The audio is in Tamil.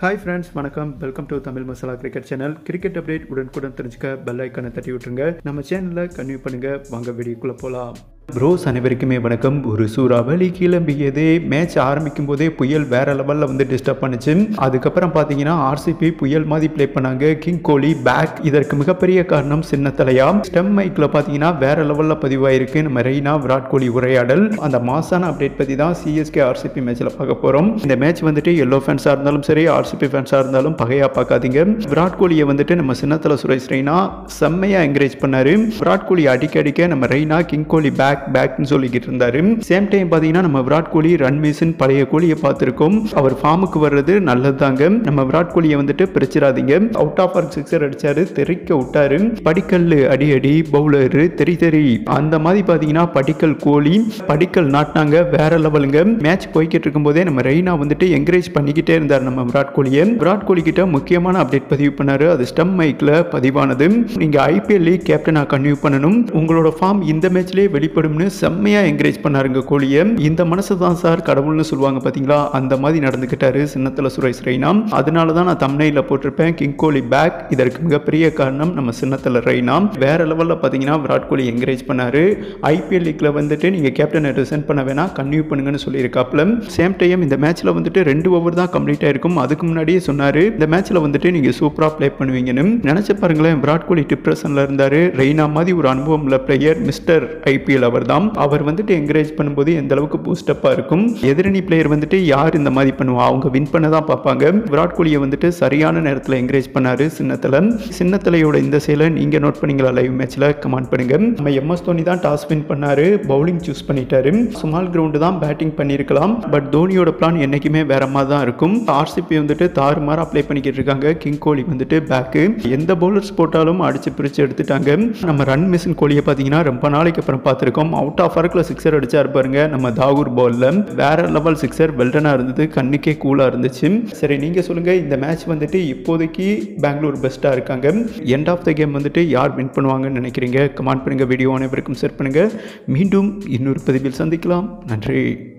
ஹாய் ஃப்ரெண்ட்ஸ் வணக்கம் welcome to Tamil Masala cricket channel cricket update உடனுக்குடன் தெரிஞ்சுக்க பெல் ஐக்கானை தட்டி விட்டுருங்க நம்ம சேனலில் கன்வியூ பண்ணுங்க வாங்க வீடியோக்குள்ளே போகலாம் ப்ரோஸ் அனைவருக்குமே வணக்கம் ஒரு சூறாவளி கிளம்பியதே மேட்ச் ஆரம்பிக்கும் போதே புயல் வேற லெவலில் வந்து டிஸ்டர்ப் பண்ணுச்சு அதுக்கப்புறம் பார்த்தீங்கன்னா ஆர்சிபி புயல் மாதிரி ப்ளே பண்ணாங்க கிங் கோலி பேக் இதற்கு மிகப்பெரிய காரணம் சின்ன தலையா ஸ்டெம் மைக்கில் பார்த்தீங்கன்னா வேற லெவலில் பதிவாயிருக்கு நம்ம ரெய்னா விராட் கோலி உரையாடல் அந்த மாசான அப்டேட் பற்றி தான் சிஎஸ்கே ஆர்சிபி மேட்ச்சில் பார்க்க போகிறோம் இந்த மேட்ச் வந்துட்டு எல்லோ ஃபேன்ஸாக இருந்தாலும் சரி ஆர்சிபி ஃபேன்ஸாக இருந்தாலும் பகையாக பார்க்காதீங்க விராட் கோலியை வந்துட்டு நம்ம சின்னத்தல சுரேஷ் ரெய்னா செம்மையாக என்கரேஜ் பண்ணாரு விராட் கோலி அடிக்க அடிக்க நம்ம ரெய்னா கிங் கோலி பேக் பேக்னு சொல்லிக்கிட்டு இருந்தாரு சேம் டைம் பார்த்தீங்கன்னா நம்ம விராட் கோலி ரன் மிஷின் பழைய கோலியை பார்த்துருக்கோம் அவர் ஃபார்முக்கு வர்றது நல்லது தாங்க நம்ம விராட் கோலியை வந்துட்டு பிரிச்சிடாதீங்க அவுட் ஆஃப் ஆர் சிக்ஸர் அடிச்சாரு தெறிக்க விட்டாரு படிக்கல் அடி அடி பவுலர் தெரி தெரி அந்த மாதிரி பார்த்தீங்கன்னா படிக்கல் கோலி படிக்கல் நாட்டினாங்க வேற லெவலுங்க மேட்ச் போய்கிட்டு இருக்கும்போதே நம்ம ரெய்னா வந்துட்டு என்கரேஜ் பண்ணிக்கிட்டே இருந்தார் நம்ம விராட் கோலியை விராட் கோலி கிட்ட முக்கியமான அப்டேட் பதிவு பண்ணாரு அது ஸ்டம் மைக்ல பதிவானது நீங்க ஐபிஎல் கேப்டனா கன்டினியூ பண்ணணும் உங்களோட ஃபார்ம் இந்த மேட்ச்லயே வெளிப்படும்னு செம்மையா என்கரேஜ் பண்ணாருங்க கோலியை இந்த மனசு தான் சார் கடவுள்னு சொல்லுவாங்க பாத்தீங்களா அந்த மாதிரி நடந்துக்கிட்டாரு சின்னத்தல சுரேஷ் ரெய்னா அதனால தான் நான் தம்னையில போட்டிருப்பேன் கிங் கோலி பேக் இதற்கு மிகப்பெரிய காரணம் நம்ம சின்னத்தல ரெய்னா வேற லெவல்ல பாத்தீங்கன்னா விராட் கோலி என்கரேஜ் பண்ணாரு ஐபிஎல் லீக்ல வந்துட்டு நீங்க கேப்டனை ரிசைன் பண்ண வேணா கன்டினியூ பண்ணுங்கன்னு சொல்லியிருக்காப்ல சேம் டைம் இந்த மேட்ச்ல வந்துட்டு ரெண்டு ஓவர் தான் கம்ப்ளீட் ஆயிருக்கும் அதுக்கு முன்னாடியே சொன்னாரு இந்த மேட்ச்ல வந்துட்டு நீங்க சூப்பரா ப்ளே பண்ணுவீங்கன்னு நினைச்சு பாருங்களேன் விராட் கோலி டிப்ரெஷன்ல இருந்தாரு ரெய்னா மாதிரி ஒரு அனுபவம் உள்ள பிளேயர் மிஸ்டர் ஐபிஎல் அவர் தான் அவர் வந்துட்டு என்கரேஜ் பண்ணும்போது எந்த அளவுக்கு பூஸ்டப்பா இருக்கும் எதிரணி பிளேயர் வந்துட்டு யார் இந்த மாதிரி பண்ணுவா அவங்க வின் பண்ண தான் பார்ப்பாங்க விராட் கோலியை வந்துட்டு சரியான நேரத்தில் என்கரேஜ் பண்ணாரு சின்னத்தில் சின்னத்தலையோட இந்த செயலை நீங்க நோட் பண்ணீங்களா லைவ் மேட்ச்ல கமெண்ட் பண்ணுங்க நம்ம எம்எஸ் தோனி தான் டாஸ் வின் பண்ணாரு பவுலிங் சூஸ் பண்ணிட்டாரு ஸ்மால் கிரவுண்டு தான் பேட்டிங் பண்ணியிருக்கலாம் பட் தோனியோட பிளான் என்னைக்குமே வேற மாதிரி தான் இருக்கும் ஆர்சிபி வந்துட்டு தாறுமாறா ப்ளே பண்ணிக்கிட்டு இருக்காங்க கிங் கோலி வந்துட்டு பேக்கு எந்த பவுலர்ஸ் போட்டாலும் அடிச்சு பிரிச்சு எடுத்துட்டாங்க நம்ம ரன் மிஷின் கோலியை பார்த்தீங்கன்னா ரொம்ப நாளைக்கு அப்புறம் பார்த்துருக்கோம் அவுட் ஆஃப் ஆர்க்கில் சிக்ஸர் அடிச்சாரு பாருங்க நம்ம தாகூர் பால்ல வேற லெவல் சிக்ஸர் வெல்டனாக இருந்தது கண்ணுக்கே கூலாக இருந்துச்சு சரி நீங்க சொல்லுங்க இந்த மேட்ச் வந்துட்டு இப்போதைக்கு பெங்களூர் பெஸ்ட்டாக இருக்காங்க எண்ட் ஆஃப் த கேம் வந்துட்டு யார் வின் பண்ணுவாங்கன்னு நினைக்கிறீங்க கமெண்ட் பண்ணுங்க வீடியோ அனைவருக்கும் ஷேர் பண்ணுங்க மீண்டும் இன்னொரு பதிவில் சந்திக்கலாம் நன்றி